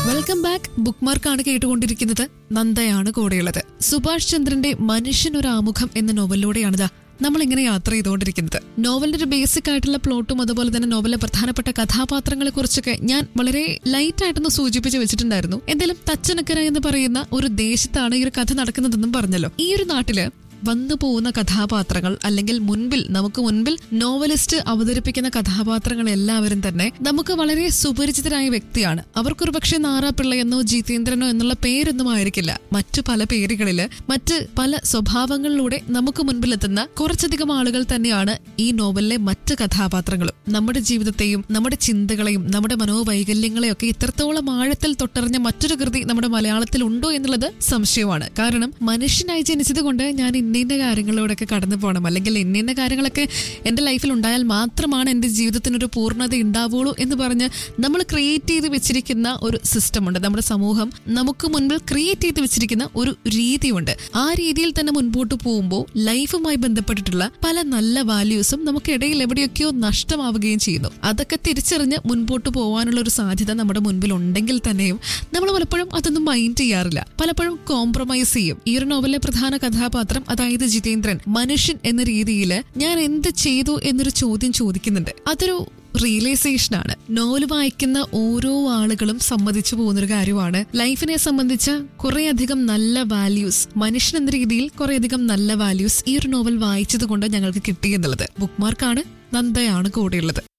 welcome back book മാർക്കാണ് കേട്ടുകൊണ്ടിരിക്കുന്നത് നന്ദയാണ് കൂടെയുള്ളത് സുഭാഷ് ചന്ദ്രന്റെ മനുഷ്യൻ ഒരു ആമുഖം എന്ന നോവലിലൂടെയാണിതാ നമ്മൾ ഇങ്ങനെ യാത്ര ചെയ്തുകൊണ്ടിരിക്കുന്നത് നോവലിന്റെ ഒരു ബേസിക് ആയിട്ടുള്ള പ്ലോട്ടും അതുപോലെ തന്നെ നോവലിലെ പ്രധാനപ്പെട്ട കഥാപാത്രങ്ങളെ കുറിച്ചൊക്കെ ഞാൻ വളരെ ലൈറ്റ് ആയിട്ടൊന്ന് സൂചിപ്പിച്ച് വെച്ചിട്ടുണ്ടായിരുന്നു എന്തായാലും തച്ചനക്കര എന്ന് പറയുന്ന ഒരു ദേശത്താണ് ഈ ഒരു കഥ നടക്കുന്നതെന്നും പറഞ്ഞല്ലോ ഈ ഒരു നാട്ടില് വന്നു പോകുന്ന കഥാപാത്രങ്ങൾ അല്ലെങ്കിൽ മുൻപിൽ നമുക്ക് മുൻപിൽ നോവലിസ്റ്റ് അവതരിപ്പിക്കുന്ന കഥാപാത്രങ്ങൾ എല്ലാവരും തന്നെ നമുക്ക് വളരെ സുപരിചിതരായ വ്യക്തിയാണ് അവർക്കൊരു പക്ഷേ നാറാപ്പിള്ള എന്നോ ജിതേന്ദ്രനോ എന്നുള്ള പേരൊന്നും ആയിരിക്കില്ല മറ്റു പല പേരുകളില് മറ്റ് പല സ്വഭാവങ്ങളിലൂടെ നമുക്ക് മുൻപിലെത്തുന്ന കുറച്ചധികം ആളുകൾ തന്നെയാണ് ഈ നോവലിലെ മറ്റ് കഥാപാത്രങ്ങളും നമ്മുടെ ജീവിതത്തെയും നമ്മുടെ ചിന്തകളെയും നമ്മുടെ മനോവൈകല്യങ്ങളെയും ഒക്കെ ഇത്രത്തോളം ആഴത്തിൽ തൊട്ടറിഞ്ഞ മറ്റൊരു കൃതി നമ്മുടെ മലയാളത്തിൽ ഉണ്ടോ എന്നുള്ളത് സംശയമാണ് കാരണം മനുഷ്യനായി ജനിച്ചത് കൊണ്ട് ഞാൻ ഇന്നിന്ന കാര്യങ്ങളിലൂടെയൊക്കെ കടന്നു പോകണം അല്ലെങ്കിൽ ഇന്നിന്ന കാര്യങ്ങളൊക്കെ എൻ്റെ ലൈഫിൽ ഉണ്ടായാൽ മാത്രമാണ് എൻ്റെ ജീവിതത്തിനൊരു പൂർണ്ണത ഉണ്ടാവുള്ളൂ എന്ന് പറഞ്ഞ് നമ്മൾ ക്രിയേറ്റ് ചെയ്ത് വെച്ചിരിക്കുന്ന ഒരു സിസ്റ്റം ഉണ്ട് നമ്മുടെ സമൂഹം നമുക്ക് മുൻപിൽ ക്രിയേറ്റ് ചെയ്ത് വെച്ചിരിക്കുന്ന ഒരു രീതിയുണ്ട് ആ രീതിയിൽ തന്നെ മുൻപോട്ട് പോകുമ്പോൾ ലൈഫുമായി ബന്ധപ്പെട്ടിട്ടുള്ള പല നല്ല വാല്യൂസും നമുക്കിടയിൽ എവിടെയൊക്കെയോ നഷ്ടമാവുകയും ചെയ്യുന്നു അതൊക്കെ തിരിച്ചറിഞ്ഞ് മുൻപോട്ട് പോകാനുള്ള ഒരു സാധ്യത നമ്മുടെ മുൻപിൽ ഉണ്ടെങ്കിൽ തന്നെയും നമ്മൾ പലപ്പോഴും അതൊന്നും മൈൻഡ് ചെയ്യാറില്ല പലപ്പോഴും കോംപ്രമൈസ് ചെയ്യും ഈ ഒരു നോവലിലെ പ്രധാന കഥാപാത്രം അതായത് ജിതേന്ദ്രൻ മനുഷ്യൻ എന്ന രീതിയിൽ ഞാൻ എന്ത് ചെയ്തു എന്നൊരു ചോദ്യം ചോദിക്കുന്നുണ്ട് അതൊരു റിയലൈസേഷൻ ആണ് നോവൽ വായിക്കുന്ന ഓരോ ആളുകളും സമ്മതിച്ചു പോകുന്നൊരു കാര്യമാണ് ലൈഫിനെ സംബന്ധിച്ച കുറേയധികം നല്ല വാല്യൂസ് മനുഷ്യൻ എന്ന രീതിയിൽ കുറേയധികം നല്ല വാല്യൂസ് ഈ ഒരു നോവൽ വായിച്ചത് കൊണ്ട് ഞങ്ങൾക്ക് കിട്ടി എന്നുള്ളത് ബുക്ക് മാർക്കാണ് നന്ദയാണ് കൂടെയുള്ളത്